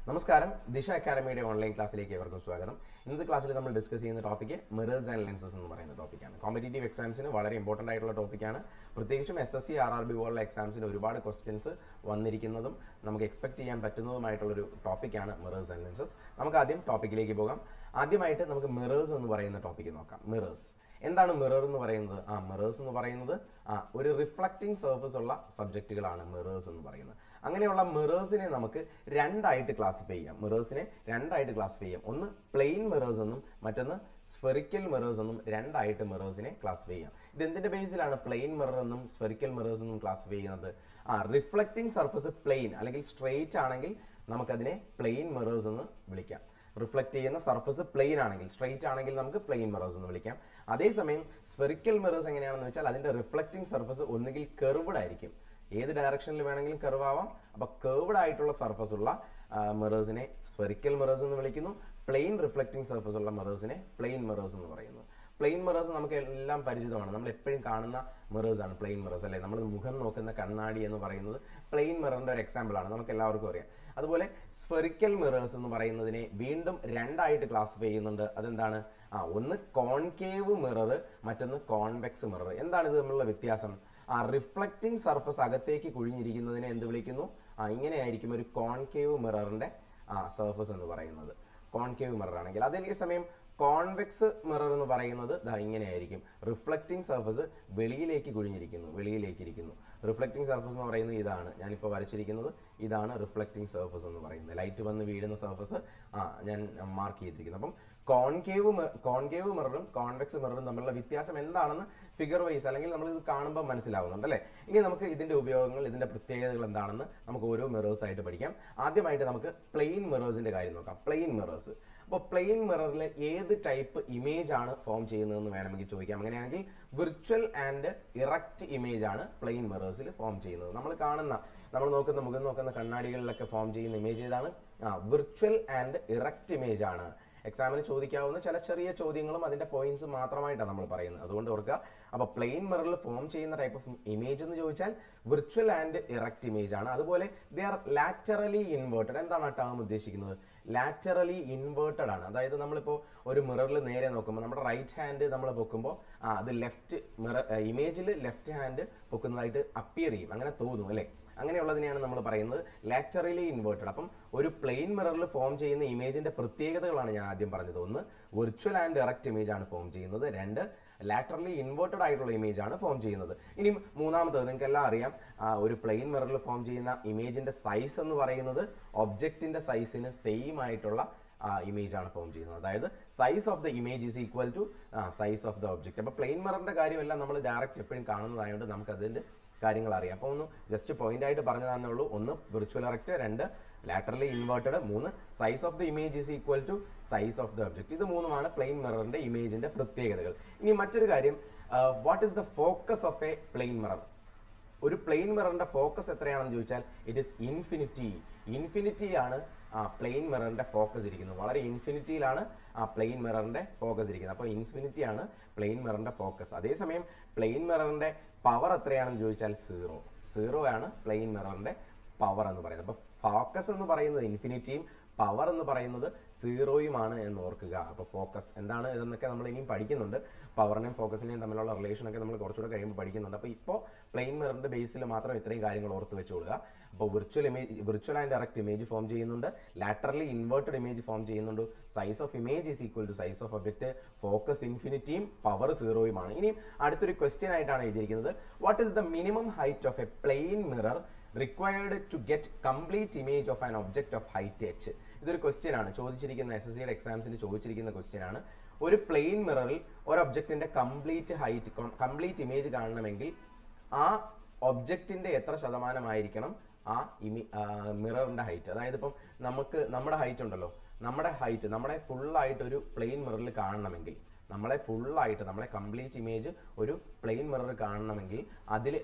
നമസ്കാരം ദിശ അക്കാഡമിയുടെ ഓൺലൈൻ ക്ലാസ്സിലേക്ക് ഏവർക്കും സ്വാഗതം ഇന്നത്തെ ക്ലാസ്സിൽ നമ്മൾ ഡിസ്കസ് ചെയ്യുന്ന ടോപ്പിക്ക് മിറേഴ്സ് ആൻഡ് ലെൻസസ് എന്ന് പറയുന്ന ടോപ്പിക്കാണ് കോമ്പറ്റേറ്റീവ് എക്സാംസിന് വളരെ ഇമ്പോർട്ടൻ്റ് ആയിട്ടുള്ള ടോപ്പിക്കാണ് പ്രത്യേകിച്ചും S S C R R B പോലുള്ള എക്സാംസിന് ഒരുപാട് ക്വസ്റ്റ്യൻസ് വന്നിരിക്കുന്നതും നമുക്ക് എക്സ്പെക്ട് ചെയ്യാൻ പറ്റുന്നതുമായിട്ടുള്ളൊരു ടോപ്പിക്കാണ് മിറേഴ്സ് ആൻഡ് ലെൻസസ് നമുക്ക് ആദ്യം ടോപ്പിക്കിലേക്ക് പോകാം ആദ്യമായിട്ട് നമുക്ക് മിറേഴ്സ് എന്ന് പറയുന്ന ടോപ്പിക്ക് നോക്കാം മിറേഴ്സ് എന്താണ് മിറർ എന്ന് പറയുന്നത് ആ മിറേഴ്സ് എന്ന് പറയുന്നത് ആ ഒരു റിഫ്ലക്റ്റിംഗ് സർഫസ് ഉള്ള സബ്ജക്റ്റുകളാണ് മിറേഴ്സ് എന്ന് പറയുന്നത് അങ്ങനെയുള്ള മിറേഴ്സിനെ നമുക്ക് രണ്ടായിട്ട് ക്ലാസിഫൈ ചെയ്യാം മിറേഴ്സിനെ രണ്ടായിട്ട് ക്ലാസിഫൈ ചെയ്യാം ഒന്ന് പ്ലെയിൻ മിറേഴ്സ് എന്നും മറ്റൊന്ന് സ്ഫെറിക്കൽ മിറേഴ്സ് എന്നും രണ്ടായിട്ട് മിറേഴ്സിനെ ക്ലാസിഫൈ ചെയ്യാം ഇത് എന്തിന്റെ ബേസിലാണ് പ്ലെയിൻ മിറർ എന്നും സ്ഫെറിക്കൽ മിറേഴ്സ് എന്നും ക്ലാസിഫൈ ചെയ്യുന്നത് ആ റിഫ്ലക്റ്റിംഗ് സർഫസ് പ്ലെയിൻ അല്ലെങ്കിൽ സ്ട്രെയിറ്റ് ആണെങ്കിൽ നമുക്കതിനെ പ്ലെയിൻ മിറേഴ്സ് എന്ന് വിളിക്കാം റിഫ്ലക്ട് ചെയ്യുന്ന സർഫസ് പ്ലെയിൻ ആണെങ്കിൽ സ്ട്രെയിറ്റ് ആണെങ്കിൽ നമുക്ക് പ്ലെയിൻ മിറേഴ്സ് എന്ന് വിളിക്കാം അതേസമയം സ്ഫെറിക്കൽ മിറേഴ്സ് എങ്ങനെയാണെന്ന് വെച്ചാൽ അതിന്റെ റിഫ്ലക്റ്റിംഗ് സർഫസ് ഒന്നുകിൽ കെർവ്ഡ് ആയിരിക്കും ഏത് ഡയറക്ഷനിൽ വേണമെങ്കിലും കർവ് ആവാം അപ്പൊ കർവ്ഡ് ആയിട്ടുള്ള സർഫസ് ഉള്ള മിറേഴ്സിനെ സ്ഫെറിക്കൽ മിറേഴ്സ് എന്ന് വിളിക്കുന്നു പ്ലെയിൻ റിഫ്ലക്റ്റിംഗ് സർഫസ് ഉള്ള മിറേഴ്സിനെ പ്ലെയിൻ മിറേഴ്സ് എന്ന് പറയുന്നു പ്ലെയിൻ മിറേഴ്സ് നമുക്ക് എല്ലാം പരിചിതമാണ് നമ്മൾ എപ്പോഴും കാണുന്ന മിറേഴ്സ് ആണ് പ്ലെയിൻ മിറേഴ്സ് അല്ലെ നമ്മൾ മുഖം നോക്കുന്ന കണ്ണാടി എന്ന് പറയുന്നത് പ്ലെയിൻ മിററിന്റെ ഒരു എക്സാമ്പിൾ ആണ് നമുക്ക് എല്ലാവർക്കും അറിയാം അതുപോലെ സ്ഫെറിക്കൽ മിറേഴ്സ് എന്ന് പറയുന്നതിനെ വീണ്ടും രണ്ടായിട്ട് ക്ലാസിഫൈ ചെയ്യുന്നുണ്ട് അതെന്താണ് ആ ഒന്ന് കോൺകേവ് മിറർ മറ്റൊന്ന് കോൺവെക്സ് മിറർ എന്താണ് ഇത് തമ്മിലുള്ള വ്യത്യാസം ആ റിഫ്ലക്റ്റിംഗ് സർഫസ് അകത്തേക്ക് കുഴിഞ്ഞിരിക്കുന്നതിനെ എന്ത് വിളിക്കുന്നു ആ ഇങ്ങനെയായിരിക്കും ഒരു കോൺകേവ് മിററിന്റെ ആ സർഫസ് എന്ന് പറയുന്നത് കോൺകേവ് മിറർ ആണെങ്കിൽ അതേ സമയം കോൺവെക്സ് മിറർ എന്ന് പറയുന്നത് ദാ ഇങ്ങനെയായിരിക്കും റിഫ്ലക്റ്റിംഗ് സർഫസ് വെളിയിലേക്ക് കുഴിഞ്ഞിരിക്കുന്നു വെളിയിലേക്ക് ഇരിക്കുന്നു റിഫ്ലക്റ്റിംഗ് സർഫസ് എന്ന് പറയുന്നത് ഇതാണ് ഞാനിപ്പോൾ വരച്ചിരിക്കുന്നത് ഇതാണ് റിഫ്ലക്റ്റിംഗ് സർഫസ് എന്ന് പറയുന്നത് ലൈറ്റ് വന്ന് വീഴുന്ന സർഫസ് ആ ഞാൻ മാർക്ക് ചെയ്തിരിക്കുന്നു അപ്പം കോൺകേവ് കോൺകേവ് മിററും കോൺവെക്സ് മിററും തമ്മിലുള്ള വ്യത്യാസം എന്താണെന്ന് ഫിഗർ വൈസ് അല്ലെങ്കിൽ നമ്മൾ ഇത് കാണുമ്പോൾ മനസ്സിലാവുന്നുണ്ട് അല്ലേ ഇനി നമുക്ക് ഇതിന്റെ ഉപയോഗങ്ങൾ ഇതിന്റെ പ്രത്യേകതകൾ എന്താണെന്ന് നമുക്ക് ഓരോ മിറേഴ്സ് ആയിട്ട് പഠിക്കാം ആദ്യമായിട്ട് നമുക്ക് പ്ലെയിൻ മിറേഴ്സിന്റെ കാര്യം നോക്കാം പ്ലെയിൻ മിറേഴ്സ് അപ്പോൾ പ്ലെയിൻ മിററിൽ ഏത് ടൈപ്പ് ഇമേജ് ആണ് ഫോം ചെയ്യുന്നതെന്ന് വേണമെങ്കിൽ ചോദിക്കാം അങ്ങനെയാണെങ്കിൽ വിർച്വൽ ആൻഡ് ഇറക്റ്റ് ഇമേജ് ആണ് പ്ലെയിൻ മിറേഴ്സിൽ ഫോം ചെയ്യുന്നത് നമ്മൾ കാണുന്ന നമ്മൾ നോക്കുന്ന മുഖം നോക്കുന്ന കണ്ണാടികളിലൊക്കെ ഫോം ചെയ്യുന്ന ഇമേജ് ഏതാണ് ആ വിർച്വൽ ആൻഡ് ഇറക്റ്റ് ഇമേജ് ആണ് എക്സാമിന് ചോദിക്കാവുന്ന ചില ചെറിയ ചോദ്യങ്ങളും അതിന്റെ പോയിന്റ്സ് മാത്രമായിട്ടാണ് നമ്മൾ പറയുന്നത് അതുകൊണ്ട് ഓർക്കുക അപ്പോൾ പ്ലെയിൻ മിററിൽ ഫോം ചെയ്യുന്ന ടൈപ്പ് ഓഫ് ഇമേജ് എന്ന് ചോദിച്ചാൽ വിർച്വൽ ആൻഡ് ഇറക്റ്റ് ഇമേജ് ആണ് അതുപോലെ ദേ ആർ ലാറ്ററലി ഇൻവേർട്ടഡ് എന്താണ് ആ ടേം ഉദ്ദേശിക്കുന്നത് ലാറ്ററലി ഇൻവേർട്ടഡ് ആണ് അതായത് നമ്മളിപ്പോൾ ഒരു മിററിൽ നേരെ നോക്കുമ്പോൾ നമ്മുടെ റൈറ്റ് ഹാൻഡ് നമ്മൾ പൊക്കുമ്പോൾ ആ അത് ലെഫ്റ്റ് മിറർ ഇമേജിൽ ലെഫ്റ്റ് ഹാൻഡ് പൊക്കുന്നതായിട്ട് അപ്പിയർ ചെയ്യും അങ്ങനെ തോന്നും അല്ലേ അങ്ങനെയുള്ളതിനെയാണ് നമ്മൾ പറയുന്നത് ലാറ്ററലി ഇൻവേർട്ടഡ് അപ്പം ഒരു പ്ലെയിൻ മിററിൽ ഫോം ചെയ്യുന്ന ഇമേജിന്റെ പ്രത്യേകതകളാണ് ഞാൻ ആദ്യം പറഞ്ഞത് ഒന്ന് വിർച്വൽ ആൻഡ് ഇറക്റ്റ് ഇമേജ് ആണ് ഫോം ചെയ്യുന്നത് രണ്ട് ലാറ്ററലി ഇൻവേർട്ടഡ് ആയിട്ടുള്ള ഇമേജ് ആണ് ഫോം ചെയ്യുന്നത് ഇനി മൂന്നാമത്തത് നിങ്ങൾക്ക് എല്ലാം അറിയാം ആ, ഒരു പ്ലെയിൻ മിററിൽ ഫോം ചെയ്യുന്ന ഇമേജിന്റെ സൈസ് എന്ന് പറയുന്നത് ഒബ്ജക്റ്റിന്റെ സൈസിന് സെയിം ആയിട്ടുള്ള ഇമേജ് ആണ് ഫോം ചെയ്യുന്നത് അതായത് size of the image is equal to size of the object അപ്പോൾ പ്ലെയിൻ മിററിന്റെ കാര്യമെല്ലാം നമ്മൾ ഡയറക്റ്റ് എപ്പോഴും കാണുന്നതായതുകൊണ്ട് നമുക്ക് അതിന്റെ കാര്യങ്ങൾ അറിയാം അപ്പോൾ ഒന്ന് ജസ്റ്റ് പോയിന്റ് ആയിട്ട് പറഞ്ഞതാന്നേ ഉള്ളൂ ഒന്ന് വിർച്വൽ ഇറക്റ്റ് രണ്ട് ലാറ്ററലി ഇൻവേർട്ടഡ് മൂന്ന് size of the image is equal to size of the object ഇത് മൂന്നുമാണ് പ്ലെയിൻ മിററിന്റെ ഇമേജിന്റെ പ്രത്യേകതകൾ ഇനി മറ്റൊരു കാര്യം what is the focus of a plane mirror ഒരു പ്ലെയിൻ മിററിന്റെ ഫോക്കസ് എത്രയാണെന്ന് ചോദിച്ചാൽ ഇറ്റ് ഇസ് ഇൻഫിനിറ്റി ഇൻഫിനിറ്റി ആണ് ആ പ്ലെയിൻ മിററിന്റെ ഫോക്കസ് ഇരിക്കുന്നത് വളരെ ഇൻഫിനിറ്റിയിലാണ് ആ പ്ലെയിൻ മിററിന്റെ ഫോക്കസ് ഇരിക്കുന്നത് അപ്പോൾ ഇൻഫിനിറ്റി ആണ് പ്ലെയിൻ മിററിന്റെ ഫോക്കസ് അതേസമയം പ്ലെയിൻ മിററിന്റെ പവർ എത്രയാണെന്ന് ചോദിച്ചാൽ സീറോ സീറോ ആണ് പ്ലെയിൻ മിററിന്റെ പവർ എന്ന് പറയുന്നത് അപ്പോൾ ഫോക്കസ് എന്ന് പറയുന്നത് ഇൻഫിനിറ്റിയും പവർ എന്ന് പറയുന്നത് സീറോയുമാണ് എന്ന് ഓർക്കുക അപ്പോൾ ഫോക്കസ് എന്താണ് ഇതെന്നൊക്കെ നമ്മൾ ഇനിയും പഠിക്കുന്നുണ്ട് പവറിനെയും ഫോക്കസിനെയും തമ്മിലുള്ള റിലേഷൻ ഒക്കെ നമ്മൾ കുറച്ചുകൂടെ കഴിയുമ്പോൾ പഠിക്കുന്നുണ്ട് അപ്പോൾ ഇപ്പോൾ പ്ലെയിൻ മിററിന്റെ ബേസിൽ മാത്രം ഇത്രയും കാര്യങ്ങൾ ഓർത്ത് വെച്ചുകൊള്ളുക അപ്പോൾ virtual image virtual and direct image form ചെയ്യുന്നുണ്ട് ലാറ്ററലി ഇൻവേർട്ടഡ് ഇമേജ് ഫോം ചെയ്യുന്നുണ്ട് size of image is equal to size of object focus ഇൻഫിനിറ്റിയും പവർ സീറോയുമാണ് ഇനിയും അടുത്തൊരു ക്വസ്റ്റ്യൻ ആയിട്ടാണ് എഴുതിയിരിക്കുന്നത് what is the minimum height of a plane mirror required to get complete image of an object of height H ഇതൊരു question ആണ് ചോദിച്ചിരിക്കുന്ന S S സിയുടെ എക്സാംസിൽ ചോദിച്ചിരിക്കുന്ന ക്വസ്റ്റ്യൻ ആണ് ഒരു പ്ലെയിൻ മിററിൽ ഒരു ഒബ്ജക്റ്റിന്റെ കംപ്ലീറ്റ് ഹൈറ്റ് കംപ്ലീറ്റ് ഇമേജ് കാണണമെങ്കിൽ ആ ഒബ്ജക്റ്റിന്റെ എത്ര ശതമാനമായിരിക്കണം ആ ഇമി മിററിന്റെ ഹൈറ്റ് അതായത് ഇപ്പം നമുക്ക് നമ്മുടെ ഹൈറ്റ് ഉണ്ടല്ലോ നമ്മുടെ ഹൈറ്റ് നമ്മളെ ഫുള്ളായിട്ട് ഒരു പ്ലെയിൻ മിററിൽ കാണണമെങ്കിൽ നമ്മളെ ഫുള്ളായിട്ട് നമ്മളെ കംപ്ലീറ്റ് ഇമേജ് ഒരു പ്ലെയിൻ മിറർ കാണണമെങ്കിൽ അതിൽ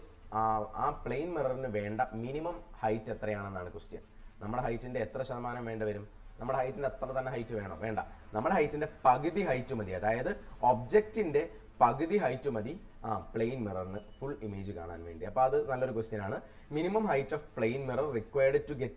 ആ പ്ലെയിൻ മിററിന് വേണ്ട മിനിമം ഹൈറ്റ് എത്രയാണെന്നാണ് ക്വസ്റ്റ്യൻ നമ്മുടെ ഹൈറ്റിന്റെ എത്ര ശതമാനം വേണ്ടി വരും നമ്മുടെ ഹൈറ്റിന്റെ അത്ര തന്നെ ഹൈറ്റ് വേണം വേണ്ട നമ്മുടെ ഹൈറ്റിന്റെ പകുതി ഹൈറ്റ് മതി അതായത് ഒബ്ജക്റ്റിന്റെ പകുതി ഹൈറ്റ് മതി ആ പ്ലെയിൻ മിററിന് ഫുൾ ഇമേജ് കാണാൻ വേണ്ടി അപ്പോൾ അത് നല്ലൊരു ക്വസ്റ്റ്യൻ ആണ് minimum height of plane mirror required to get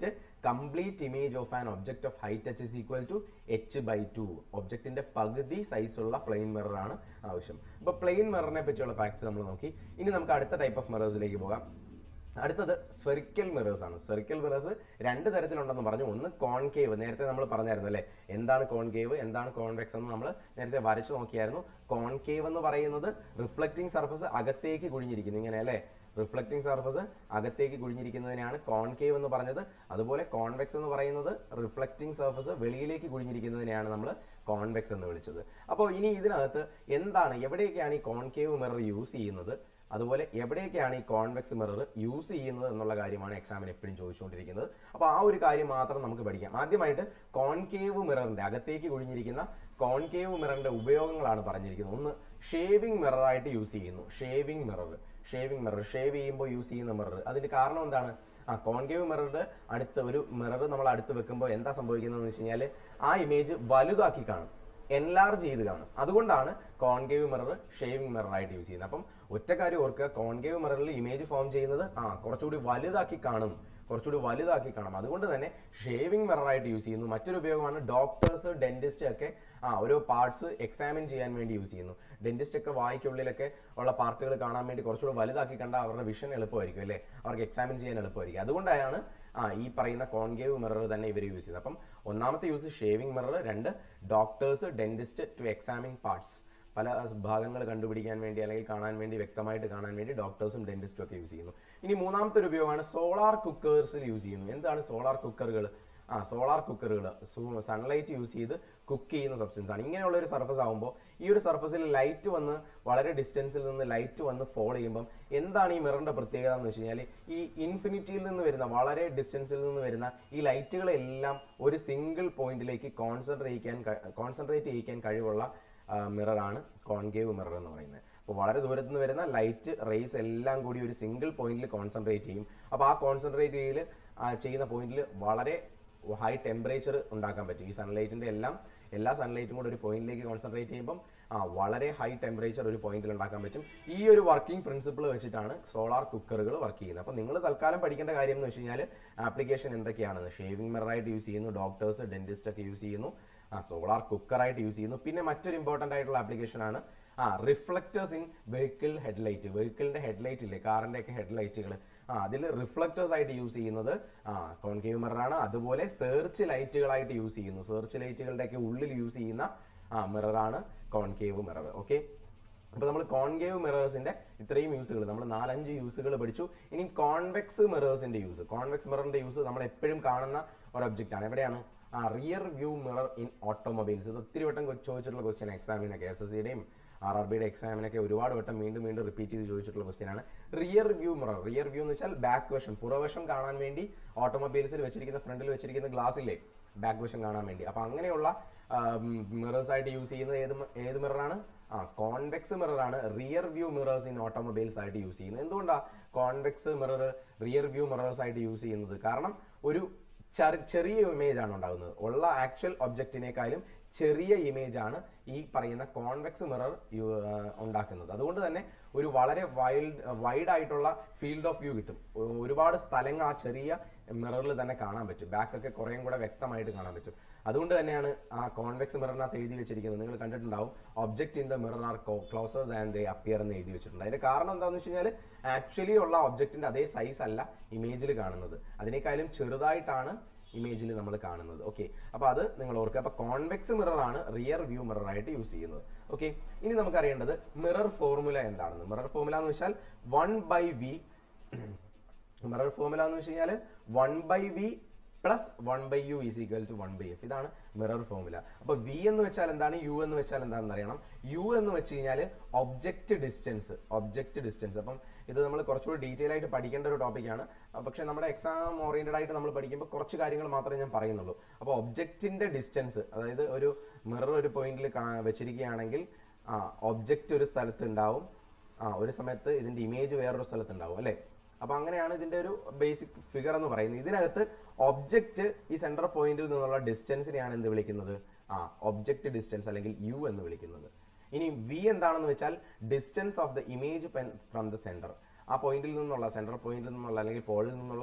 complete image of an object of height H is equal to H by two ഒബ്ജക്റ്റിന്റെ പകുതി സൈസുള്ള പ്ലെയിൻ മിറർ ആണ് ആവശ്യം അപ്പോൾ പ്ലെയിൻ മിററിനെ പറ്റിയുള്ള ഫാക്ട്സ് നമ്മൾ നോക്കി ഇനി നമുക്ക് അടുത്ത ടൈപ്പ് ഓഫ് മിറേഴ്സിലേക്ക് പോകാം അടുത്തത് സ്ഫെറിക്കൽ മിറേഴ്സ് ആണ് സ്ഫെറിക്കൽ മിറേഴ്സ് രണ്ട് തരത്തിലുണ്ടെന്ന് പറഞ്ഞു ഒന്ന് കോൺകേവ് നേരത്തെ നമ്മൾ പറഞ്ഞായിരുന്നു അല്ലേ എന്താണ് കോൺകേവ് എന്താണ് കോൺവെക്സ് എന്ന് നമ്മൾ നേരത്തെ വരച്ചു നോക്കിയായിരുന്നു കോൺകേവ് എന്ന് പറയുന്നത് റിഫ്ലക്റ്റിംഗ് സർഫസ് അകത്തേക്ക് കുഴിഞ്ഞിരിക്കുന്നു ഇങ്ങനെ അല്ലേ റിഫ്ലക്റ്റിംഗ് സർഫസ് അകത്തേക്ക് കുഴിഞ്ഞിരിക്കുന്നതിനാണ് കോൺകേവ് എന്ന് പറഞ്ഞത് അതുപോലെ കോൺവെക്സ് എന്ന് പറയുന്നത് റിഫ്ലക്റ്റിംഗ് സർഫസ് വെളിയിലേക്ക് കുഴിഞ്ഞിരിക്കുന്നതിനെയാണ് നമ്മൾ കോൺവെക്സ് എന്ന് വിളിച്ചത് അപ്പോൾ ഇനി ഇതിനകത്ത് എന്താണ് എവിടെയൊക്കെയാണ് ഈ കോൺകേവ് മിറർ യൂസ് ചെയ്യുന്നത് അതുപോലെ എവിടെയൊക്കെയാണ് ഈ കോൺവെക്സ് മിറർ യൂസ് ചെയ്യുന്നത് എന്നുള്ള കാര്യമാണ് എക്സാമിന് എപ്പോഴും ചോദിച്ചുകൊണ്ടിരിക്കുന്നത് അപ്പോൾ ആ ഒരു കാര്യം മാത്രം നമുക്ക് പഠിക്കാം ആദ്യമായിട്ട് കോൺകേവ് മിററിന്റെ അകത്തേക്ക് കുഴിഞ്ഞിരിക്കുന്ന കോൺകേവ് മിററിന്റെ ഉപയോഗങ്ങളാണ് പറഞ്ഞിരിക്കുന്നത് ഒന്ന് ഷേവിംഗ് മിററായിട്ട് യൂസ് ചെയ്യുന്നു shaving mirror shaving mirror shave ചെയ്യുമ്പോൾ യൂസ് ചെയ്യുന്ന മിറർ അതിന്റെ കാരണം എന്താണ് ആ കോൺകേവ് മിററിന്റെ അടുത്ത് ഒരു മിറർ നമ്മൾ അടുത്ത് വെക്കുമ്പോൾ എന്താ സംഭവിക്കുന്നതെന്ന് വെച്ച് കഴിഞ്ഞാൽ ആ ഇമേജ് വലുതാക്കി കാണും എൻലാർജ് ചെയ്ത് കാണും അതുകൊണ്ടാണ് കോൺകേവ് മിറർ ഷേവിംഗ് മിറർ ആയിട്ട് യൂസ് ചെയ്യുന്നത് അപ്പം ഒറ്റ കാര്യം ഓർക്കുക കോൺകേവ് മിററിൽ ഇമേജ് ഫോം ചെയ്യുന്നത് ആ കുറച്ചുകൂടി വലുതാക്കി കാണും കുറച്ചുകൂടി വലുതാക്കി കാണും അതുകൊണ്ട് തന്നെ ഷേവിംഗ് മിറർ ആയിട്ട് യൂസ് ചെയ്യുന്നു മറ്റൊരു ഉപയോഗമാണ് ഡോക്ടേഴ്സ് ഡെന്റിസ്റ്റ് ഒക്കെ ആ ഓരോ പാർട്സ് എക്സാമിൻ ചെയ്യാൻ വേണ്ടി യൂസ് ചെയ്യുന്നു ഡെന്റിസ്റ്റ് ഒക്കെ വായിക്കുള്ളിലൊക്കെ ഉള്ള പാർട്ടുകൾ കാണാൻ വേണ്ടി കുറച്ചുകൂടി വലുതാക്കി കണ്ടാൽ അവരുടെ വിഷൻ എളുപ്പമായിരിക്കും അല്ലേ അവർക്ക് എക്സാമിൻ ചെയ്യാൻ എളുപ്പമായിരിക്കും അതുകൊണ്ടാണ് ആ ഈ പറയുന്ന കോൺകേവ് മിറർ തന്നെ ഇവർ യൂസ് ചെയ്യുന്നത് അപ്പം ഒന്നാമത്തെ യൂസ് ഷേവിംഗ് മിറർ രണ്ട് doctors dentist to examine parts പല ഭാഗങ്ങൾ കണ്ടുപിടിക്കാൻ വേണ്ടി അല്ലെങ്കിൽ കാണാൻ വേണ്ടി വ്യക്തമായിട്ട് കാണാൻ വേണ്ടി ഡോക്ടേഴ്സും ഡെന്റിസ്റ്റും ഒക്കെ യൂസ് ചെയ്യുന്നു ഇനി മൂന്നാമത്തെ ഒരു ഉപയോഗമാണ് സോളാർ കുക്കേഴ്സിൽ യൂസ് ചെയ്യുന്നു എന്താണ് സോളാർ കുക്കറുകൾ ആ സോളാർ കുക്കറുകൾ സൺലൈറ്റ് യൂസ് ചെയ്ത് കുക്ക് ചെയ്യുന്ന സബ്സ്റ്റൻസ് ആണ് ഇങ്ങനെയുള്ള ഒരു സർഫസ് ആകുമ്പോൾ ഈ ഒരു സർഫസിൽ ലൈറ്റ് വന്ന് വളരെ ഡിസ്റ്റൻസിൽ നിന്ന് ലൈറ്റ് വന്ന് ഫോൾ ചെയ്യുമ്പം എന്താണ് ഈ മിററിന്റെ പ്രത്യേകത എന്ന് വെച്ച് കഴിഞ്ഞാൽ ഈ ഇൻഫിനിറ്റിയിൽ നിന്ന് വരുന്ന വളരെ ഡിസ്റ്റൻസിൽ നിന്ന് വരുന്ന ഈ ലൈറ്റുകളെല്ലാം ഒരു സിംഗിൾ പോയിന്റിലേക്ക് കോൺസെൻട്രേറ്റ് ചെയ്യാൻ കോൺസെൻട്രേറ്റ് ചെയ്യിക്കാൻ കഴിവുള്ള മിററാണ് കോൺകേവ് മിറർ എന്ന് പറയുന്നത് അപ്പോൾ വളരെ ദൂരത്ത് നിന്ന് വരുന്ന ലൈറ്റ് റേസ് എല്ലാം കൂടി ഒരു സിംഗിൾ പോയിന്റിൽ കോൺസെൻട്രേറ്റ് ചെയ്യും അപ്പോൾ ആ കോൺസെൻട്രേറ്റ് ചെയ്യൽ ചെയ്യുന്ന പോയിന്റിൽ വളരെ ഹൈ ടെമ്പറേച്ചർ ഉണ്ടാക്കാൻ പറ്റും ഈ സൺലൈറ്റിന്റെ എല്ലാം എല്ലാ സൺലൈറ്റും കൂടെ ഒരു പോയിന്റിലേക്ക് കോൺസെൻട്രേറ്റ് ചെയ്യുമ്പം ആ വളരെ ഹൈ ടെമ്പറേച്ചർ ഒരു പോയിന്റിൽ ഉണ്ടാക്കാൻ പറ്റും ഈ ഒരു വർക്കിംഗ് പ്രിൻസിപ്പിൾ വെച്ചിട്ടാണ് സോളാർ കുക്കറുകൾ വർക്ക് ചെയ്യുന്നത് അപ്പോൾ നിങ്ങൾ തൽക്കാലം പഠിക്കേണ്ട കാര്യം എന്ന് വെച്ച് കഴിഞ്ഞാൽ ആപ്ലിക്കേഷൻ എന്തൊക്കെയാണെന്ന് ഷേവിംഗ് മിററായിട്ട് യൂസ് ചെയ്യുന്നു ഡോക്ടേഴ്സ് ഡെന്റിസ്റ്റ് ഒക്കെ യൂസ് ചെയ്യുന്നു ആ സോളാർ കുക്കറായിട്ട് യൂസ് ചെയ്യുന്നു പിന്നെ മറ്റൊരു ഇമ്പോർട്ടൻ്റ് ആയിട്ടുള്ള ആപ്ലിക്കേഷൻ ആണ് ആ റിഫ്ലക്റ്റേഴ്സ് ഇൻ വെഹിക്കിൾ ഹെഡ്ലൈറ്റ് വെഹിക്കിളിന്റെ ഹെഡ്ലൈറ്റ് ഇല്ലേ കാറിന്റെ ഒക്കെ ഹെഡ്ലൈറ്റുകൾ ആ അതിൽ റിഫ്ലക്റ്റേഴ്സ് ആയിട്ട് യൂസ് ചെയ്യുന്നത് ആ കോൺകേവ് മിററാണ് അതുപോലെ സെർച്ച് ലൈറ്റുകളായിട്ട് യൂസ് ചെയ്യുന്നു സെർച്ച് ലൈറ്റുകളുടെ ഒക്കെ ഉള്ളിൽ യൂസ് ചെയ്യുന്ന ആ മിററാണ് കോൺകേവ് മിറർ ഓക്കെ അപ്പോൾ നമ്മൾ കോൺകേവ് മിറേഴ്സിന്റെ ഇത്രയും യൂസുകൾ നമ്മൾ നാലഞ്ച് യൂസുകൾ പഠിച്ചു ഇനി കോൺവെക്സ് മിറേഴ്സിന്റെ യൂസ് കോൺവെക്സ് മിററിന്റെ യൂസ് നമ്മൾ എപ്പോഴും കാണുന്ന ഒരു ഒബ്ജക്റ്റ് ആണ് എവിടെയാണ് ആ rear view mirror in automobiles ഇത് ഒത്തിരി വട്ടം കൊ- ചോദിച്ചിട്ടുള്ള ക്വസ്റ്റ്യൻ എക്സാമിനൊക്കെ എസ് എസ് സിയുടെയും ആർ ആർ ബിയുടെ എക്സാമിനൊക്കെ ഒരുപാട് വട്ടം വീണ്ടും വീണ്ടും റിപ്പീറ്റ് ചെയ്ത് ചോദിച്ചിട്ടുള്ള ക്വസ്റ്റ്യൻ ആണ് rear view mirror rear view എന്ന് വെച്ചാൽ ബാക്ക് വശം പുറവശം കാണാൻ വേണ്ടി ഓട്ടോമൊബൈൽസിൽ വെച്ചിരിക്കുന്ന ഫ്രണ്ടിൽ വെച്ചിരിക്കുന്ന ഗ്ലാസ് ഇല്ലേ ബാക്ക് വശം കാണാൻ വേണ്ടി അപ്പൊ അങ്ങനെയുള്ള മിറേഴ്സ് ആയിട്ട് യൂസ് ചെയ്യുന്നത് ഏത് മ- ഏത് മിററാണ് ആ കോൺവെക്സ് മിററാണ് rear view mirrors in automobiles ആയിട്ട് യൂസ് ചെയ്യുന്നത് എന്തുകൊണ്ടാണ് convex mirror rear view mirrors ആയിട്ട് യൂസ് ചെയ്യുന്നത് കാരണം ഒരു ചെറി- ചെറിയ ഇമേജ് ആണ് ഉണ്ടാകുന്നത് ഉള്ള ആക്ച്വൽ ഒബ്ജക്റ്റിനേക്കാളും ചെറിയ ഇമേജ് ആണ് ഈ പറയുന്ന കോൺവെക്സ് മിറർ ഉണ്ടാക്കുന്നത് അതുകൊണ്ട് തന്നെ ഒരു വളരെ വൈൽഡ് വൈഡ് ആയിട്ടുള്ള ഫീൽഡ് ഓഫ് വ്യൂ കിട്ടും ഒ- ഒരുപാട് സ്ഥലങ്ങൾ ആ ചെറിയ മിററിൽ തന്നെ കാണാൻ പറ്റും ബാക്ക് ഒക്കെ കുറേയും കൂടെ വ്യക്തമായിട്ട് കാണാൻ പറ്റും അതുകൊണ്ട് തന്നെയാണ് ആ കോൺവെക്സ് മിററിനകത്ത് എഴുതി വെച്ചിരിക്കുന്നത് നിങ്ങൾ കണ്ടിട്ടുണ്ടാവും object in the mirror are closer than they appear എന്ന് എഴുതി വെച്ചിട്ടുണ്ട് അതിന്റെ കാരണം എന്താണെന്ന് വെച്ച് കഴിഞ്ഞാൽ ആക്ച്വലി ഉള്ള ഒബ്ജക്റ്റിന്റെ അതേ സൈസ് അല്ല ഇമേജിൽ കാണുന്നത് അതിനേക്കാളും ചെറുതായിട്ടാണ് ഇമേജിൽ നമ്മൾ കാണുന്നത് ഓക്കെ അപ്പോൾ അത് നിങ്ങൾ ഓർക്കുക അപ്പോൾ കോൺവെക്സ് മിറർ ആണ് റിയർ വ്യൂ മിറർ ആയിട്ട് യൂസ് ചെയ്യുന്നത് ഓക്കെ ഇനി നമുക്ക് അറിയേണ്ടത് മിറർ ഫോർമുല എന്താണെന്ന് മിറർ ഫോർമുല എന്ന് വെച്ചാൽ one by V mirror formula എന്ന് വെച്ച് കഴിഞ്ഞാൽ one by V plus one by U is equal to one by F ഇതാണ് മിറർ ഫോർമുല അപ്പൊ വി എന്ന് വെച്ചാൽ എന്താണ് യു എന്ന് വെച്ചാൽ എന്താണെന്ന് അറിയണം യു എന്ന് വെച്ച് കഴിഞ്ഞാൽ ഒബ്ജക്റ്റ് ഡിസ്റ്റൻസ് ഒബ്ജക്റ്റ് ഡിസ്റ്റൻസ് അപ്പം ഇത് നമ്മൾ കുറച്ചുകൂടി ഡീറ്റെയിൽ ആയിട്ട് പഠിക്കേണ്ട ഒരു ടോപ്പിക്കാണ് പക്ഷെ നമ്മുടെ എക്സാം ഓറിയന്റഡ് ആയിട്ട് നമ്മൾ പഠിക്കുമ്പോൾ കുറച്ച് കാര്യങ്ങൾ മാത്രമേ ഞാൻ പറയുന്നുള്ളൂ അപ്പോൾ ഒബ്ജക്റ്റിന്റെ ഡിസ്റ്റൻസ് അതായത് ഒരു മിറർ ഒരു പോയിന്റിൽ വെച്ചിരിക്കുകയാണെങ്കിൽ ആ ഒബ്ജക്റ്റ് ഒരു സ്ഥലത്ത് ഉണ്ടാവും ആ ഒരു സമയത്ത് ഇതിന്റെ ഇമേജ് വേറൊരു സ്ഥലത്ത് ഉണ്ടാവും അല്ലേ അപ്പൊ അങ്ങനെയാണ് ഇതിന്റെ ഒരു ബേസിക് ഫിഗർ എന്ന് പറയുന്നത് ഇതിനകത്ത് ഒബ്ജക്റ്റ് ഈ സെൻട്രൽ പോയിന്റിൽ നിന്നുള്ള ഡിസ്റ്റൻസിനെയാണ് എന്ത് വിളിക്കുന്നത് ആ ഒബ്ജക്റ്റ് ഡിസ്റ്റൻസ് അല്ലെങ്കിൽ യു എന്ന് വിളിക്കുന്നത് ഇനി വി എന്താണെന്ന് വെച്ചാൽ distance of the image pen from the centre ആ പോയിന്റിൽ നിന്നുള്ള സെൻട്രൽ പോയിന്റിൽ നിന്നുള്ള അല്ലെങ്കിൽ പോളിൽ നിന്നുള്ള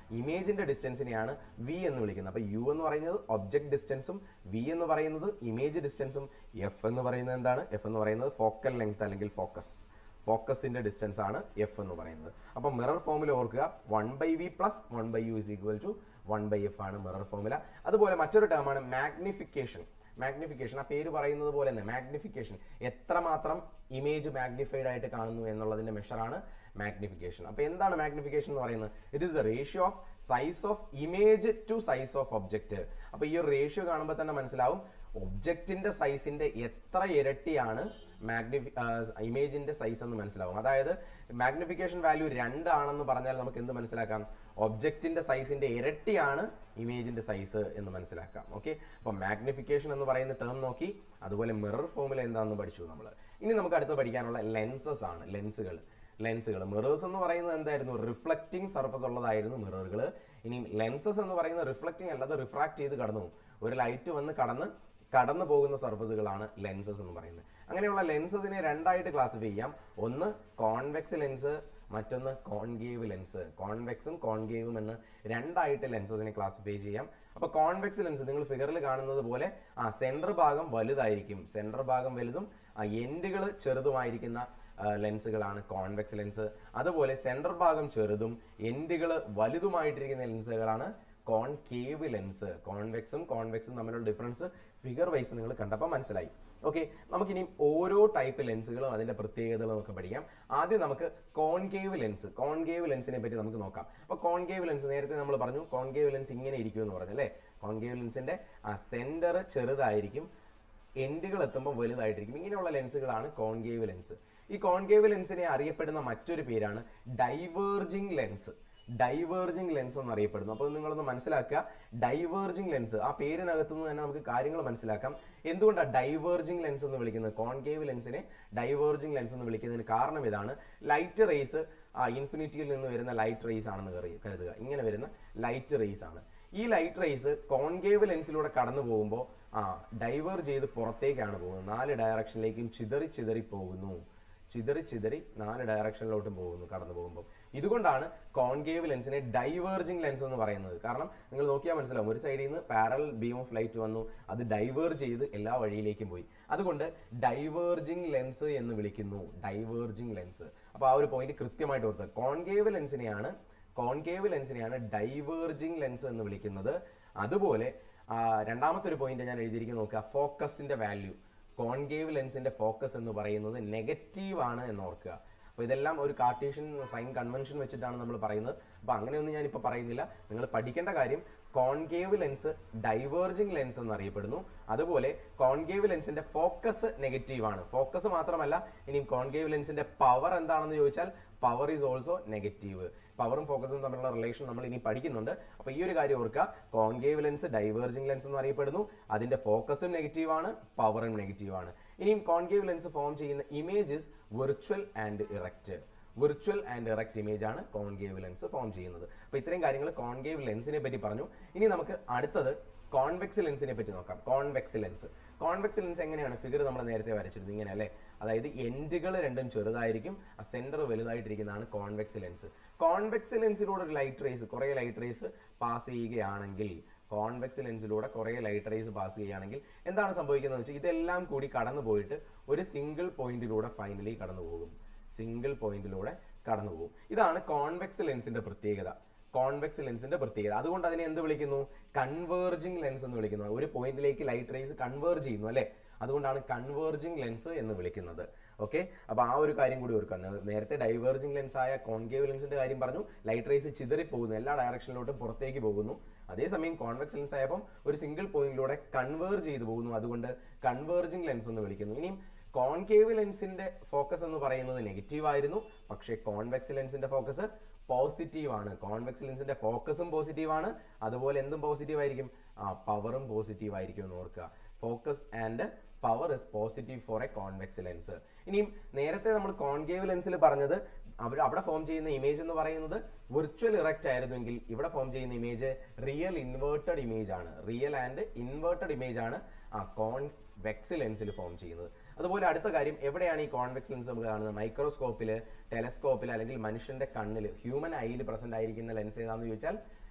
ഇമേജിന്റെ ഡിസ്റ്റൻസിനെയാണ് വി എന്ന് വിളിക്കുന്നത് അപ്പോൾ യു എന്ന് പറയുന്നത് ഒബ്ജക്ട് ഡിസ്റ്റൻസും വി എന്ന് പറയുന്നത് ഇമേജ് ഡിസ്റ്റൻസും എഫ് എന്ന് പറയുന്നത് എന്താണ് എഫ് എന്ന് പറയുന്നത് ഫോക്കൽ ലെങ്ത് അല്ലെങ്കിൽ ഫോക്കസ് ഫോക്കസിന്റെ ഡിസ്റ്റൻസ് ആണ് എഫ് എന്ന് പറയുന്നത് അപ്പോൾ മിറർ ഫോമിൽ ഓർക്കുക one by V plus one by U is equal to one by F ആണ് മിറർ ഫോമുല അതുപോലെ മറ്റൊരു ടേമാണ് മാഗ്നിഫിക്കേഷൻ മാഗ്നിഫിക്കേഷൻ ആ പേര് പറയുന്നത് പോലെ തന്നെ മാഗ്നിഫിക്കേഷൻ എത്രമാത്രം ഇമേജ് മാഗ്നിഫൈഡ് ആയിട്ട് കാണുന്നു എന്നുള്ളതിന്റെ മെഷറാണ് മാഗ്നിഫിക്കേഷൻ അപ്പോൾ എന്താണ് മാഗ്നിഫിക്കേഷൻ എന്ന് പറയുന്നത് it is the ratio of size of image to size of object അപ്പോൾ ഈ ഒരു റേഷ്യോ കാണുമ്പോൾ തന്നെ മനസ്സിലാവും ഒബ്ജക്റ്റിന്റെ സൈസിന്റെ എത്ര ഇരട്ടിയാണ് മാഗ്നിഫി ഇമേജിന്റെ സൈസ് എന്ന് മനസ്സിലാവും അതായത് മാഗ്നിഫിക്കേഷൻ വാല്യൂ രണ്ടാണെന്ന് പറഞ്ഞാൽ നമുക്ക് എന്ത് മനസ്സിലാക്കാം ഒബ്ജക്റ്റിന്റെ സൈസിന്റെ ഇരട്ടിയാണ് ഇമേജിന്റെ സൈസ് എന്ന് മനസ്സിലാക്കാം ഓക്കെ അപ്പോൾ മാഗ്നിഫിക്കേഷൻ എന്ന് പറയുന്ന ടേം നോക്കി അതുപോലെ മിറർ ഫോമുല എന്താണെന്ന് പഠിച്ചു നമ്മൾ ഇനി നമുക്ക് അടുത്ത് പഠിക്കാനുള്ള ലെൻസസ് ആണ് ലെൻസുകൾ ലെൻസുകൾ മിറേഴ്സ് എന്ന് പറയുന്നത് എന്തായിരുന്നു റിഫ്ലക്റ്റിംഗ് സർഫസ് ഉള്ളതായിരുന്നു മിററുകൾ ഇനി ലെൻസസ് എന്ന് പറയുന്നത് റിഫ്ലക്റ്റിംഗ് അല്ലാതെ റിഫ്രാക്ട് ചെയ്ത് കടന്നു പോകും ഒരു ലൈറ്റ് വന്ന് കടന്ന് കടന്നു പോകുന്ന സർഫസുകളാണ് ലെൻസസ് എന്ന് പറയുന്നത് അങ്ങനെയുള്ള ലെൻസസിനെ രണ്ടായിട്ട് ക്ലാസിഫൈ ചെയ്യാം ഒന്ന് കോൺവെക്സ് ലെൻസ് മറ്റൊന്ന് കോൺഗേവ് ലെൻസ് കോൺവെക്സും കോൺഗേവും എന്ന് രണ്ടായിട്ട് ലെൻസസിനെ ക്ലാസിഫൈ ചെയ്യാം അപ്പോൾ കോൺവെക്സ് ലെൻസ് നിങ്ങൾ ഫിഗറിൽ കാണുന്നത് പോലെ ആ സെൻറ്റർ ഭാഗം വലുതായിരിക്കും സെൻറ്റർ ഭാഗം വലുതും ആ എൻഡുകൾ ചെറുതുമായിരിക്കുന്ന ലെൻസുകളാണ് കോൺവെക്സ് ലെൻസ് അതുപോലെ സെൻറ്റർ ഭാഗം ചെറുതും എൻഡുകൾ വലുതുമായിട്ടിരിക്കുന്ന ലെൻസുകളാണ് കോൺകേവ് ലെൻസ് കോൺവെക്സും കോൺവെക്സും തമ്മിലുള്ള ഡിഫറൻസ് ഫിഗർ വൈസ് നിങ്ങൾ കണ്ടപ്പോൾ മനസ്സിലായി ഓക്കെ നമുക്കിനി ഓരോ ടൈപ്പ് ലെൻസുകളും അതിന്റെ പ്രത്യേകതകളും നമുക്ക് പഠിക്കാം ആദ്യം നമുക്ക് കോൺകേവ് ലെൻസ് കോൺകേവ് ലെൻസിനെ പറ്റി നമുക്ക് നോക്കാം അപ്പോൾ കോൺകേവ് ലെൻസ് നേരത്തെ നമ്മൾ പറഞ്ഞു കോൺകേവ് ലെൻസ് ഇങ്ങനെ ഇരിക്കും എന്ന് പറഞ്ഞു അല്ലേ കോൺകേവ് ലെൻസിന്റെ ആ സെന്റർ ചെറുതായിരിക്കും എൻഡുകൾ എത്തുമ്പോൾ വലുതായിട്ടിരിക്കും ഇങ്ങനെയുള്ള ലെൻസുകളാണ് കോൺകേവ് ലെൻസ് ഈ കോൺകേവ് ലെൻസിനെ അറിയപ്പെടുന്ന മറ്റൊരു പേരാണ് ഡൈവേർജിങ് ലെൻസ് ഡൈവേർജിങ് ലെൻസ് എന്ന് അറിയപ്പെടുന്നു അപ്പോൾ നിങ്ങളൊന്ന് മനസ്സിലാക്കുക ഡൈവേർജിങ് ലെൻസ് ആ പേരിനകത്തു നിന്ന് തന്നെ നമുക്ക് കാര്യങ്ങൾ മനസ്സിലാക്കാം എന്തുകൊണ്ടാണ് ഡൈവേർജിങ് ലെൻസ് എന്ന് വിളിക്കുന്നത് കോൺകേവ് ലെൻസിനെ ഡൈവേർജിങ് ലെൻസ് എന്ന് വിളിക്കുന്നതിന് കാരണം ഇതാണ് ലൈറ്റ് റേസ് ആ ഇൻഫിനിറ്റിയിൽ നിന്ന് വരുന്ന ലൈറ്റ് റേസ് ആണെന്ന് കറി- കരുതുക ഇങ്ങനെ വരുന്ന ലൈറ്റ് റേസ് ആണ് ഈ ലൈറ്റ് റേസ് കോൺകേവ് ലെൻസിലൂടെ കടന്നു പോകുമ്പോൾ ആ ഡൈവേർ ചെയ്ത് പുറത്തേക്കാണ് പോകുന്നത് നാല് ഡയറക്ഷനിലേക്കും ചിതറി ചിതറി പോകുന്നു ചിതറി ചിതറി നാല് ഡയറക്ഷനിലോട്ടും പോകുന്നു കടന്നു പോകുമ്പോൾ ഇതുകൊണ്ടാണ് കോൺകേവ് ലെൻസിനെ ഡൈവേർജിങ് ലെൻസ് എന്ന് പറയുന്നത് കാരണം നിങ്ങൾ നോക്കിയാൽ മനസ്സിലാവും ഒരു സൈഡിൽ നിന്ന് പാരൽ ബീം ഓഫ് ലൈറ്റ് വന്നു അത് ഡൈവേർ ചെയ്ത് എല്ലാ വഴിയിലേക്കും പോയി അതുകൊണ്ട് ഡൈവേർജിങ് ലെൻസ് എന്ന് വിളിക്കുന്നു ഡൈവേർജിങ് ലെൻസ് അപ്പോൾ ആ ഒരു പോയിന്റ് കൃത്യമായിട്ട് ഓർത്തുക കോൺകേവ് ലെൻസിനെയാണ് കോൺകേവ് ലെൻസിനെയാണ് ഡൈവേർജിങ് ലെൻസ് എന്ന് വിളിക്കുന്നത് അതുപോലെ ആ, രണ്ടാമത്തെ ഒരു പോയിന്റ് ഞാൻ എഴുതിയിരിക്കുന്നത് നോക്കുക ഫോക്കസിന്റെ വാല്യൂ കോൺകേവ് ലെൻസിന്റെ ഫോക്കസ് എന്ന് പറയുന്നത് നെഗറ്റീവ് ആണ് എന്ന് ഓർക്കുക അപ്പോൾ ഇതെല്ലാം ഒരു കാർട്ടീഷ്യൻ സൈൻ കൺവെൻഷൻ വെച്ചിട്ടാണ് നമ്മൾ പറയുന്നത് അപ്പോൾ അങ്ങനെയൊന്നും ഞാനിപ്പോൾ പറയുന്നില്ല നിങ്ങൾ പഠിക്കേണ്ട കാര്യം കോൺകേവ് ലെൻസ് ഡൈവേർജിങ് ലെൻസ് എന്നറിയപ്പെടുന്നു അതുപോലെ കോൺകേവ് ലെൻസിന്റെ ഫോക്കസ് നെഗറ്റീവ് ആണ് ഫോക്കസ് മാത്രമല്ല ഇനി കോൺകേവ് ലെൻസിന്റെ പവർ എന്താണെന്ന് ചോദിച്ചാൽ പവർ ഈസ് ഓൾസോ നെഗറ്റീവ് പവറും ഫോക്കസും തമ്മിലുള്ള റിലേഷൻ നമ്മൾ ഇനി പഠിക്കുന്നുണ്ട് അപ്പോൾ ഈ ഒരു കാര്യം ഓർക്കുക കോൺകേവ് ലെൻസ് ഡൈവേർജിങ് ലെൻസ് എന്ന് അറിയപ്പെടുന്നു അതിന്റെ ഫോക്കസും നെഗറ്റീവ് ആണ് പവറും നെഗറ്റീവ് ആണ് ഇനിയും കോൺകേവ് ലെൻസ് ഫോം ചെയ്യുന്ന images virtual and erect virtual and erect image ആണ് കോൺകേവ് ലെൻസ് ഫോം ചെയ്യുന്നത് അപ്പോൾ ഇത്രയും കാര്യങ്ങൾ കോൺകേവ് ലെൻസിനെ പറ്റി പറഞ്ഞു ഇനി നമുക്ക് അടുത്തത് കോൺവെക്സ് ലെൻസിനെ പറ്റി നോക്കാം കോൺവെക്സ് ലെൻസ് കോൺവെക്സ് ലെൻസ് എങ്ങനെയാണ് ഫിഗർ നമ്മൾ നേരത്തെ വരച്ചിരുന്നത് ഇങ്ങനെ അല്ലേ അതായത് എൻഡുകൾ രണ്ടും ചെറുതായിരിക്കും ആ സെന്റർ വലുതായിട്ടിരിക്കുന്നതാണ് കോൺവെക്സ് ലെൻസ് കോൺവെക്സ് ലെൻസിലൂടെ ഒരു ലൈറ്റ് റേസ് കുറേ ലൈറ്റ് റേസ് പാസ് ചെയ്യുകയാണെങ്കിൽ കോൺവെക്സ് ലെൻസിലൂടെ കുറേ ലൈറ്റ് റേസ് പാസ് ചെയ്യുകയാണെങ്കിൽ എന്താണ് സംഭവിക്കുന്നത് വെച്ചാൽ ഇതെല്ലാം കൂടി കടന്നു പോയിട്ട് ഒരു സിംഗിൾ പോയിന്റിലൂടെ ഫൈനലി കടന്നു പോകും സിംഗിൾ പോയിന്റിലൂടെ കടന്നു പോകും ഇതാണ് കോൺവെക്സ് ലെൻസിന്റെ പ്രത്യേകത കോൺവെക്സ് ലെൻസിന്റെ പ്രത്യേകത അതുകൊണ്ട് അതിനെ എന്ത് വിളിക്കുന്നു കൺവേർജിങ് ലെൻസ് എന്ന് വിളിക്കുന്നു ഒരു പോയിന്റിലേക്ക് ലൈറ്റ് റേസ് കൺവേർജ് ചെയ്യുന്നു അല്ലേ അതുകൊണ്ടാണ് കൺവേർജിങ് ലെൻസ് എന്ന് വിളിക്കുന്നത് ഓക്കെ അപ്പൊ ആ ഒരു കാര്യം കൂടി ഓർക്കുക നേ- നേരത്തെ ഡൈവേർജിങ് ലെൻസ് ആയ കോൺകേവ് ലെൻസിന്റെ കാര്യം പറഞ്ഞു ലൈറ്റ് റേസ് ചിതറി പോകുന്നു എല്ലാ ഡയറക്ഷനിലോട്ടും പുറത്തേക്ക് പോകുന്നു അതേസമയം കോൺവെക്സ് ലെൻസ് ആയപ്പോൾ ഒരു സിംഗിൾ പോയിന്റിലൂടെ കൺവേർജ് ചെയ്തു പോകുന്നു അതുകൊണ്ട് കൺവേർജിങ് ലെൻസ് എന്ന് വിളിക്കുന്നു ഇനിയും കോൺകേവ് ലെൻസിന്റെ ഫോക്കസ് എന്ന് പറയുന്നത് നെഗറ്റീവ് ആയിരുന്നു പക്ഷേ കോൺവെക്സ് ലെൻസിന്റെ ഫോക്കസ് പോസിറ്റീവ് ആണ് കോൺവെക്സ് ലെൻസിന്റെ ഫോക്കസും പോസിറ്റീവ് ആണ് അതുപോലെ എന്തും പോസിറ്റീവ് ആയിരിക്കും ആ പവറും പോസിറ്റീവ് ആയിരിക്കും എന്ന് ഓർക്കുക focus and power is positive for a convex lens ഇനിയും നേരത്തെ നമ്മൾ കോൺകേവ് ലെൻസിൽ പറഞ്ഞത് അവർ അവിടെ ഫോം ചെയ്യുന്ന ഇമേജ് എന്ന് പറയുന്നത് വിർച്വൽ ഇറക്റ്റ് ആയിരുന്നുവെങ്കിൽ ഇവിടെ ഫോം ചെയ്യുന്ന ഇമേജ് റിയൽ ഇൻവേർട്ടഡ് ഇമേജ് ആണ് റിയൽ ആൻഡ് ഇൻവേർട്ടഡ് ഇമേജ് ആണ് ആ കോൺവെക്സ് ലെൻസിൽ ഫോം ചെയ്യുന്നത് അതുപോലെ അടുത്ത കാര്യം എവിടെയാണ് ഈ കോൺവെക്സ് ലെൻസ് നമ്മൾ കാണുന്നത് മൈക്രോസ്കോപ്പിൽ ടെലസ്കോപ്പിൽ അല്ലെങ്കിൽ മനുഷ്യന്റെ കണ്ണിൽ ഹ്യൂമൻ ഐയിൽ പ്രസന്റ് ആയിരിക്കുന്ന ലെൻസ് ഏതാണെന്ന് ചോദിച്ചാൽ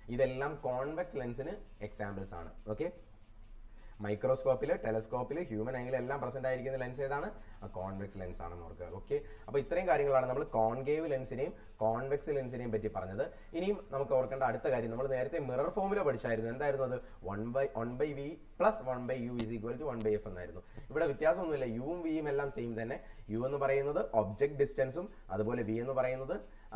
ഇതെല്ലാം കോൺവെക്സ് ലെൻസിന് എക്സാമ്പിൾസ് ആണ് ഓക്കെ മൈക്രോസ്കോപ്പിൽ ടെലസ്കോപ്പിൽ ഹ്യൂമൻ ആംഗിൾ എല്ലാം പ്രസന്റ് ആയിരിക്കുന്ന ലെൻസ് ഏതാണ് കോൺവെക്സ് ലെൻസ് ആണെന്ന് ഓർക്കുക ഓക്കെ അപ്പോൾ ഇത്രയും കാര്യങ്ങളാണ് നമ്മൾ കോൺകേവ് ലെൻസിനെയും കോൺവെക്സ് ലെൻസിനെയും പറ്റി പറഞ്ഞത് ഇനിയും നമുക്ക് ഓർക്കേണ്ട അടുത്ത കാര്യം നമ്മൾ നേരത്തെ മിറർ ഫോമിൽ പഠിച്ചായിരുന്നു എന്തായിരുന്നു അത് one by one by V plus one by U is equal to one by f എന്നായിരുന്നു ഇവിടെ വ്യത്യാസമൊന്നുമില്ല യുവും വിയും എല്ലാം സെയിം തന്നെ യു എന്ന് പറയുന്നത് ഒബ്ജക്ട് ഡിസ്റ്റൻസും അതുപോലെ വി എന്ന് പറയുന്നത്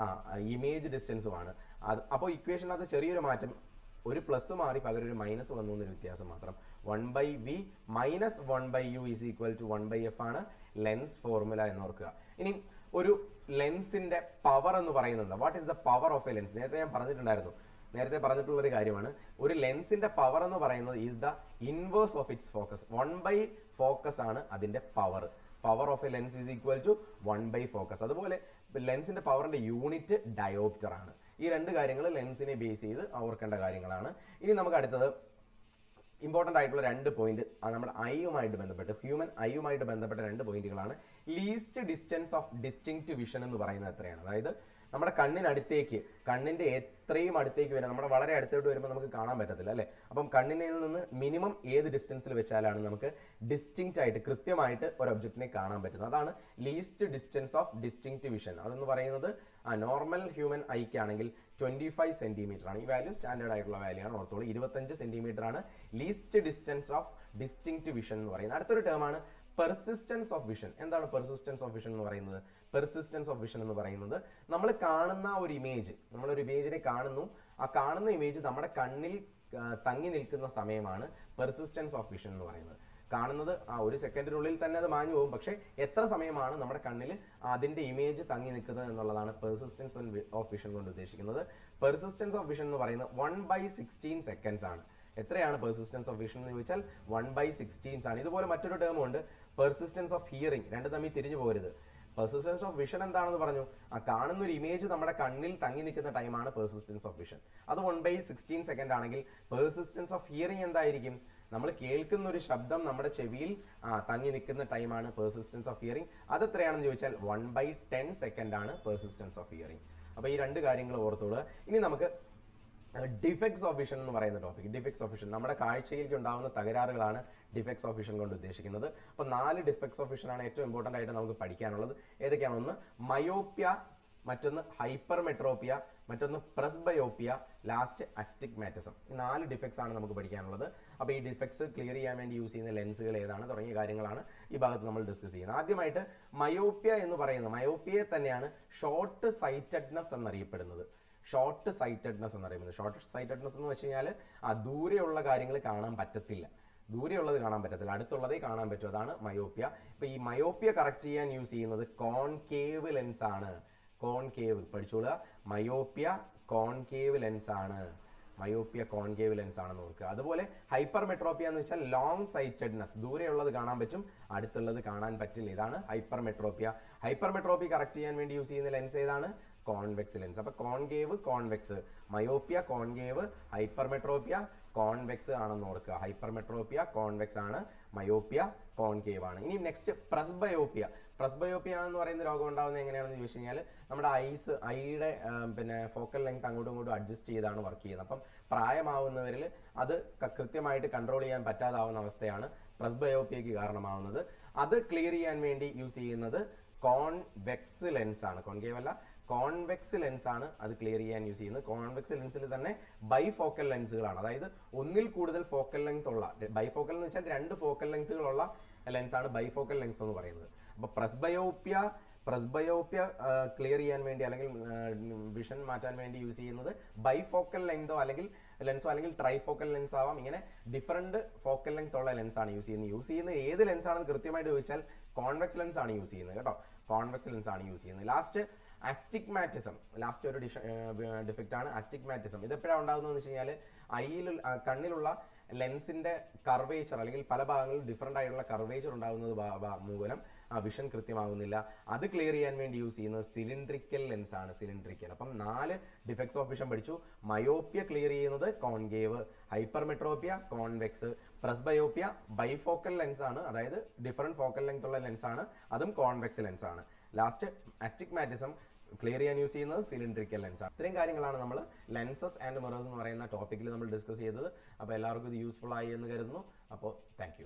ഇമേജ് ഡിസ്റ്റൻസുമാണ് അത് അപ്പോൾ ഇക്വേഷനകത്ത് ചെറിയൊരു മാറ്റം ഒരു പ്ലസ് മാറി പകരം ഒരു മൈനസ് വന്നു എന്നൊരു വ്യത്യാസം മാത്രം one by v minus one by U is equal to one by F ആണ് ലെൻസ് ഫോർമുല എന്ന് ഓർക്കുക ഇനി ഒരു ലെൻസിന്റെ പവർ എന്ന് പറയുന്നത് what is the power of a lens നേരത്തെ ഞാൻ പറഞ്ഞിട്ടുണ്ടായിരുന്നു നേരത്തെ പറഞ്ഞിട്ടുള്ള ഒരു കാര്യമാണ് ഒരു ലെൻസിന്റെ പവർ എന്ന് പറയുന്നത് is the inverse of its focus one by focus ആണ് അതിന്റെ power power of a lens is equal to one by focus അതുപോലെ ലെൻസിന്റെ പവറിന്റെ യൂണിറ്റ് ഡയോപ്റ്റർ ആണ് ഈ രണ്ട് കാര്യങ്ങൾ ലെൻസിനെ ബേസ് ചെയ്ത് ഓർക്കേണ്ട കാര്യങ്ങളാണ് ഇനി നമുക്ക് അടുത്തത് ഇമ്പോർട്ടൻ്റ് ആയിട്ടുള്ള രണ്ട് പോയിന്റ് നമ്മുടെ ഐയുമായിട്ട് ബന്ധപ്പെട്ട് ഹ്യൂമൻ ഐയുമായിട്ട് ബന്ധപ്പെട്ട രണ്ട് പോയിന്റുകളാണ് least distance of distinct vision എന്ന് പറയുന്നത് എത്രയാണ് അതായത് നമ്മുടെ കണ്ണിനടുത്തേക്ക് കണ്ണിന്റെ എത്രയും അടുത്തേക്ക് വരാം നമ്മുടെ വളരെ അടുത്തോട്ട് വരുമ്പോൾ നമുക്ക് കാണാൻ പറ്റത്തില്ല അല്ലേ അപ്പം കണ്ണിനിൽ നിന്ന് മിനിമം ഏത് ഡിസ്റ്റൻസിൽ വെച്ചാലാണ് നമുക്ക് ഡിസ്റ്റിങ്ക്റ്റ് ആയിട്ട് കൃത്യമായിട്ട് ഒരു ഒബ്ജക്റ്റിനെ കാണാൻ പറ്റുന്നത് അതാണ് least distance of distinct vision അതെന്ന് പറയുന്നത് ആ നോർമൽ ഹ്യൂമൻ ഐക്കാണെങ്കിൽ ട്വന്റി ഫൈവ് സെന്റിമീറ്റർ ആണ് ഈ വാല്യൂ സ്റ്റാൻഡേർഡ് ആയിട്ടുള്ള വാല്യൂ ആണ് ഓർത്തോളൂ ഇരുപത്തഞ്ച് സെന്റിമീറ്റർ ആണ് least distance of distinct vision എന്ന് പറയുന്നത് അടുത്തൊരു ടേം ആണ് പെർസിസ്റ്റൻസ് ഓഫ് വിഷൻ എന്താണ് പെർസിസ്റ്റൻസ് ഓഫ് വിഷൻ എന്ന് പറയുന്നത് പെർസിസ്റ്റൻസ് ഓഫ് വിഷൻ എന്ന് പറയുന്നത് നമ്മൾ കാണുന്ന ഒരു ഇമേജ് നമ്മൾ ഒരു ഇമേജിനെ കാണുന്നു ആ കാണുന്ന ഇമേജ് നമ്മുടെ കണ്ണിൽ ആ, തങ്ങി നിൽക്കുന്ന സമയമാണ് പെർസിസ്റ്റൻസ് ഓഫ് വിഷൻ എന്ന് പറയുന്നത് കാണുന്നത് ആ ഒരു സെക്കൻഡിനുള്ളിൽ തന്നെ അത് മാഞ്ഞു പോകും പക്ഷേ എത്ര സമയമാണ് നമ്മുടെ കണ്ണിൽ അതിന്റെ ഇമേജ് തങ്ങി നിൽക്കുന്നത് എന്നുള്ളതാണ് പെർസിസ്റ്റൻസ് ഓഫ് വിഷൻ കൊണ്ട് ഉദ്ദേശിക്കുന്നത് പെർസിസ്റ്റൻസ് ഓഫ് വിഷൻ എന്ന് പറയുന്നത് വൺ ബൈ സിക്സ്റ്റീൻ സെക്കൻഡ്സ് ആണ് എത്രയാണ് പെർസിസ്റ്റൻസ് ഓഫ് വിഷൻ എന്ന് ചോദിച്ചാൽ വൺ ബൈ സിക്സ്റ്റീൻസ് ആണ് ഇതുപോലെ മറ്റൊരു ടേം ഉണ്ട് പെർസിസ്റ്റൻസ് ഓഫ് ഹിയറിംഗ് രണ്ട് തമ്മിൽ തിരിഞ്ഞു പോകരുത് പെർസിസ്റ്റൻസ് ഓഫ് വിഷൻ എന്താണെന്ന് പറഞ്ഞു ആ കാണുന്ന ഒരു ഇമേജ് നമ്മുടെ കണ്ണിൽ തങ്ങി നിൽക്കുന്ന ടൈമാണ് പെർസിസ്റ്റൻസ് ഓഫ് വിഷൻ അത് വൺ ബൈ സിക്സ്റ്റീൻ സെക്കൻഡ് ആണെങ്കിൽ പെർസിസ്റ്റൻസ് ഓഫ് ഹിയറിംഗ് എന്തായിരിക്കും നമ്മൾ കേൾക്കുന്ന ഒരു ശബ്ദം നമ്മുടെ ചെവിയിൽ ആ തങ്ങി നിൽക്കുന്ന ടൈമാണ് പെർസിസ്റ്റൻസ് ഓഫ് ഹിയറിംഗ് അത് എത്രയാണെന്ന് ചോദിച്ചാൽ വൺ ബൈ ടെൻ സെക്കൻഡ് ആണ് പെർസിസ്റ്റൻസ് ഓഫ് ഹിയറിംഗ് അപ്പോൾ ഈ രണ്ട് കാര്യങ്ങൾ ഓർത്തോളുക ഇനി നമുക്ക് ഡിഫക്ട്സ് ഓഫ് വിഷൻ എന്ന് പറയുന്ന ടോപ്പിക് ഡിഫക്ട്സ് ഓഫ് വിഷൻ നമ്മുടെ കാഴ്ചയിലേക്ക് ഉണ്ടാകുന്ന തകരാറുകളാണ് ഡിഫക്ട്സ് ഓഫ് വിഷൻ കൊണ്ട് ഉദ്ദേശിക്കുന്നത് അപ്പോൾ നാല് ഡിഫക്ട്സ് ഓഫ് വിഷൻ ആണ് ഏറ്റവും ഇമ്പോർട്ടൻ്റ് ആയിട്ട് നമുക്ക് പഠിക്കാനുള്ളത് ഏതൊക്കെയാണ് ഒന്ന് മയോപ്യ മറ്റൊന്ന് ഹൈപ്പർമെട്രോപ്പിയ മറ്റൊന്ന് പ്രസ്ബയോപ്പിയ ലാസ്റ്റ് അസ്റ്റിഗ്മാറ്റിസം ഈ നാല് ഡിഫക്ട്സ് ആണ് നമുക്ക് പഠിക്കാനുള്ളത് അപ്പോൾ ഈ ഡിഫക്ട്സ് ക്ലിയർ ചെയ്യാൻ വേണ്ടി യൂസ് ചെയ്യുന്ന ലെൻസുകൾ ഏതാണ് തുടങ്ങിയ കാര്യങ്ങളാണ് ഈ ഭാഗത്ത് നമ്മൾ ഡിസ്കസ് ചെയ്യുന്നത് ആദ്യമായിട്ട് മയോപ്യ എന്ന് പറയുന്നത് മയോപ്പിയെ തന്നെയാണ് ഷോർട്ട് സൈറ്റഡ്നെസ് എന്നറിയപ്പെടുന്നത് ഷോർട്ട് സൈറ്റഡ്നെസ് എന്നറിയുന്നത് ഷോർട്ട് സൈറ്റഡ്നെസ് എന്ന് വെച്ച് കഴിഞ്ഞാൽ ആ ദൂരെയുള്ള കാര്യങ്ങൾ കാണാൻ പറ്റത്തില്ല ദൂരെയുള്ളത് കാണാൻ പറ്റത്തില്ല അടുത്തുള്ളതേ കാണാൻ പറ്റും അതാണ് മയോപ്യ ഇപ്പൊ ഈ മയോപ്യ കറക്റ്റ് ചെയ്യാൻ യൂസ് ചെയ്യുന്നത് കോൺകേവ് ലെൻസ് ആണ് കോൺകേവ് പഠിച്ചോളുക മയോപ്യ കോൺകേവ് ലെൻസ് ആണ് മയോപ്യ കോൺകേവ് ലെൻസ് ആണെന്ന് നോക്കുക അതുപോലെ ഹൈപ്പർ മെട്രോപ്പിയ എന്ന് വെച്ചാൽ ലോങ് സൈറ്റഡ്നെസ് ദൂരെയുള്ളത് കാണാൻ പറ്റും അടുത്തുള്ളത് കാണാൻ പറ്റില്ല ഇതാണ് hypermetropia hypermetropia correct ചെയ്യാൻ വേണ്ടി യൂസ് ചെയ്യുന്ന ലെൻസ് ഏതാണ് കോൺവെക്സ് ലെൻസ് അപ്പൊ concave convex myopia concave hypermetropia convex ആണെന്ന് ഓർക്കുക ഹൈപ്പർമെട്രോപ്പിയ കോൺവെക്സ് ആണ് മയോപ്യ കോൺകേവ് ആണ് ഇനി നെക്സ്റ്റ് പ്രസ്ബയോപ്പിയ പ്രസ്ബയോപ്പിയ എന്ന് പറയുന്ന രോഗം ഉണ്ടാകുന്നത് എങ്ങനെയാണെന്ന് ചോദിച്ചു കഴിഞ്ഞാൽ നമ്മുടെ ഐസ് ഐയുടെ പിന്നെ ഫോക്കൽ ലെങ്ത് അങ്ങോട്ടും ഇങ്ങോട്ടും അഡ്ജസ്റ്റ് ചെയ്താണ് വർക്ക് ചെയ്യുന്നത് അപ്പം പ്രായമാവുന്നവരിൽ അത് ക- കൃത്യമായിട്ട് കൺട്രോൾ ചെയ്യാൻ പറ്റാതാവുന്ന അവസ്ഥയാണ് പ്രസ്ബയോപ്പിയക്ക് കാരണമാവുന്നത് അത് ക്ലിയർ ചെയ്യാൻ വേണ്ടി യൂസ് ചെയ്യുന്നത് കോൺവെക്സ് ലെൻസ് ആണ് കോൺകേവ് അല്ല കോൺവെക്സ് ലെൻസ് ആണ് അത് ക്ലിയർ ചെയ്യാൻ യൂസ് ചെയ്യുന്നത് കോൺവെക്സ് ലെൻസിൽ തന്നെ ബൈഫോക്കൽ ലെൻസുകളാണ് അതായത് ഒന്നിൽ കൂടുതൽ ഫോക്കൽ ലെങ്ത് ഉള്ള ബൈഫോക്കൽ എന്ന് വെച്ചാൽ രണ്ട് ഫോക്കൽ ലെങ്ത്തുകളുള്ള ലെൻസ് ആണ് ബൈഫോക്കൽ ലെൻസ് എന്ന് പറയുന്നത് അപ്പൊ പ്രസ്ബയോപ്യ പ്രസ്ബയോപ്യ ക്ലിയർ ചെയ്യാൻ വേണ്ടി അല്ലെങ്കിൽ വിഷൻ മാറ്റാൻ വേണ്ടി യൂസ് ചെയ്യുന്നത് ബൈഫോക്കൽ ലെങ്തോ അല്ലെങ്കിൽ ലെൻസോ അല്ലെങ്കിൽ ട്രൈഫോക്കൽ ലെൻസ് ആവാം ഇങ്ങനെ ഡിഫറെന്റ് ഫോക്കൽ ലെങ്ത് ഉള്ള ലെൻസ് ആണ് യൂസ് ചെയ്യുന്നത് യൂസ് ചെയ്യുന്ന ഏത് ലെൻസ് ആണെന്ന് കൃത്യമായിട്ട് ചോദിച്ചാൽ കോൺവെക്സ് ലെൻസ് ആണ് യൂസ് ചെയ്യുന്നത് കേട്ടോ കോൺവെക്സ് ലെൻസ് ആണ് യൂസ് ചെയ്യുന്നത് ലാസ്റ്റ് അസ്റ്റിഗ്മാറ്റിസം ലാസ്റ്റ് ഒരു ഡിഫക്റ്റ് ആണ് അസ്റ്റിഗ്മാറ്റിസം ഇത് എപ്പോഴാണ് ഉണ്ടാകുന്നത് വെച്ച് കഴിഞ്ഞാൽ ഐയിൽ കണ്ണിലുള്ള ലെൻസിന്റെ കർവേച്ചർ അല്ലെങ്കിൽ പല ഭാഗങ്ങളിൽ ഡിഫറെന്റ് ആയിട്ടുള്ള കർവേച്ചർ ഉണ്ടാകുന്നത് ബാ- ബാ- മൂലം ആ വിഷൻ കൃത്യമാകുന്നില്ല അത് ക്ലിയർ ചെയ്യാൻ വേണ്ടി യൂസ് ചെയ്യുന്നത് സിലിണ്ട്രിക്കൽ ലെൻസ് ആണ് സിലിണ്ട്രിക്കൽ അപ്പം നാല് ഡിഫക്ട്സ് ഓഫ് വിഷൻ പഠിച്ചു മയോപ്യ ക്ലിയർ ചെയ്യുന്നത് concave hypermetropia convex presbyopia bifocal lens ആണ് അതായത് ഡിഫറെന്റ് ഫോക്കൽ ലെങ്ത് ഉള്ള ലെൻസ് ആണ് അതും കോൺവെക്സ് ലെൻസ് ആണ് ലാസ്റ്റ് അസ്റ്റിഗ്മാറ്റിസം ക്ലിയർ ചെയ്യാൻ യൂസ് ചെയ്യുന്നത് സിലിണ്ടറിക്കൽ ലെൻസ് ആണ് ഇത്രയും കാര്യങ്ങളാണ് നമ്മൾ ലെൻസസ് ആൻഡ് മിറേഴ്സ് എന്ന് പറയുന്ന ടോപ്പിക്കിൽ നമ്മൾ ഡിസ്കസ് ചെയ്തത് അപ്പോൾ എല്ലാവർക്കും ഇത് യൂസ്ഫുൾ ആയി എന്ന് കരുതുന്നു അപ്പോൾ താങ്ക്